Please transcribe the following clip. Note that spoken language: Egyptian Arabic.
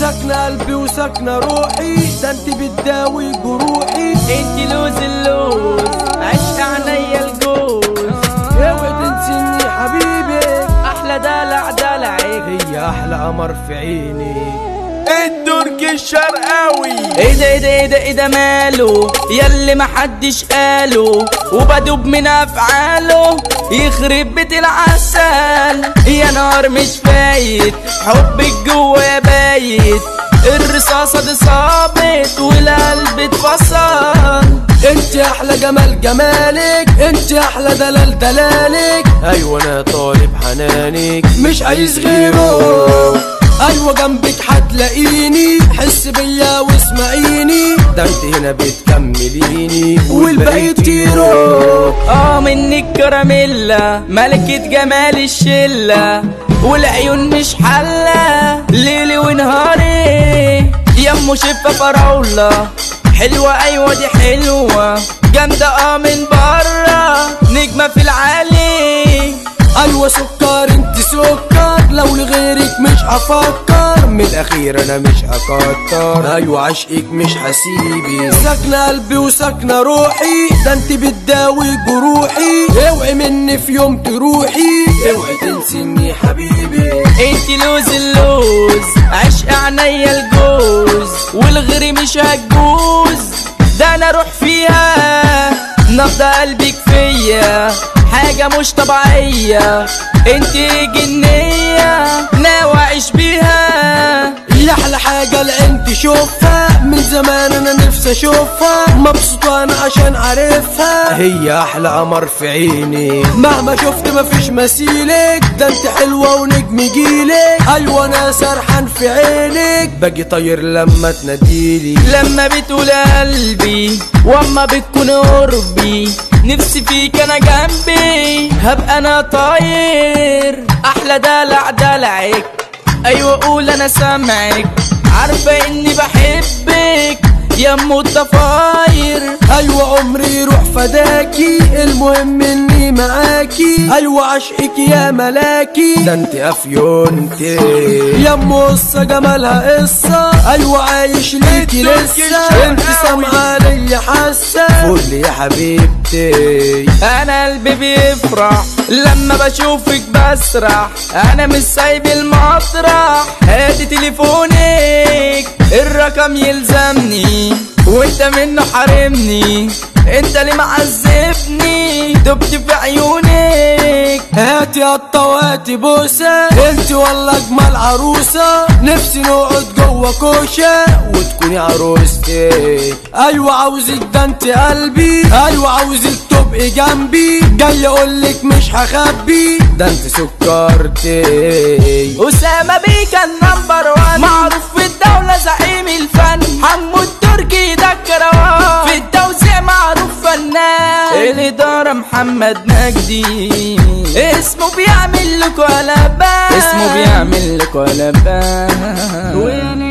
ساكنة قلبي وساكنة روحي ده انت بتداوي جروحي انت لوز اللوز عشق عينيا الجوز اوعي تنسيني حبيبي احلى دلع دلعك هي احلى قمر في عيني التركي الشرقاوي ايه ده ايه ده ايه ده ايه ده ماله ياللي محدش قاله وبدوب من افعاله يخرب بيت العسل يا نار مش فايت حبك جوا بايت الرصاصة دي صابت والقلب اتفصل انت احلى جمال جمالك انت احلى دلال دلالك ايوه انا طالب حنانك مش عايز غيره ايوه جنبك هتلاقيني حس بيا واسمعيني ده انت هنا بتكمليني والباقي تيرو اه منك كراميلا ملكة جمال الشلة والعيون مش حلة ليلي ونهاري يمه شفة فراولة حلوة ايوه دي حلوة جامدة اه من برا نجمة في العالي ايوه سكر انت سكر لو لغيرك مش هفكر من الاخير انا مش هكتر ايوه عشقك مش هسيبك ساكنه قلبي وساكنه روحي ده انت بتداوي جروحي اوعي مني في يوم تروحي اوعي تنسيني حبيبي انت لوز اللوز عشق عينيا الجوز والغير مش هتجوز ده انا اروح فيها نبض قلبك فيا حاجة مش طبيعية انت جنية ناوي اعيش بيها يا احلى حاجه العين تشوفها من زمان انا نفسي اشوفها مبسوطه انا عشان عارفها هي احلى قمر في عيني مهما شفت مفيش مثيلك ده انت حلوه ونجم جيلك ايوه انا سرحان في عينك باجي طاير لما تناديلي لما بتقول قلبي واما بتكون قربي نفسي فيك انا جنبي هبقى انا طاير احلى دلع دلعك ايوه قول انا سامعك عارفه اني بحبك يا ام الضفاير ايوه عمري يروح فداكي المهم اني معاكي ايوه عشقك يا ملاكي ده انت افيونتي يا ام قصه جمالها قصه ايوه عايش ليكي لسه انت سامعه ليا حاسه فل يا حبيبتي انا قلبي بيفرح لما بشوفك بسرح انا مش سايب المطرح هاتي تليفونك الرقم يلزمني وانت منه حارمني انت اللي معذبني دبت في عيونك هاتي يا الطواتي بوسه انت والله اجمل عروسه نفسي نقعد جوه كوشه وتكوني عروستي ايوه عاوزك ده انت قلبي ايوه عاوزك تبقي جنبي جاي اقولك مش هخبي ده انت سكرتي أسامة بيك النمبر وان معروف في الدولة زعيم الفن حمو التركي ده الكروان في التوزيع معروف فنان الإدارة محمد مجدي اسمه بيعمل لك قلبان اسمه بيعمل لك قلبان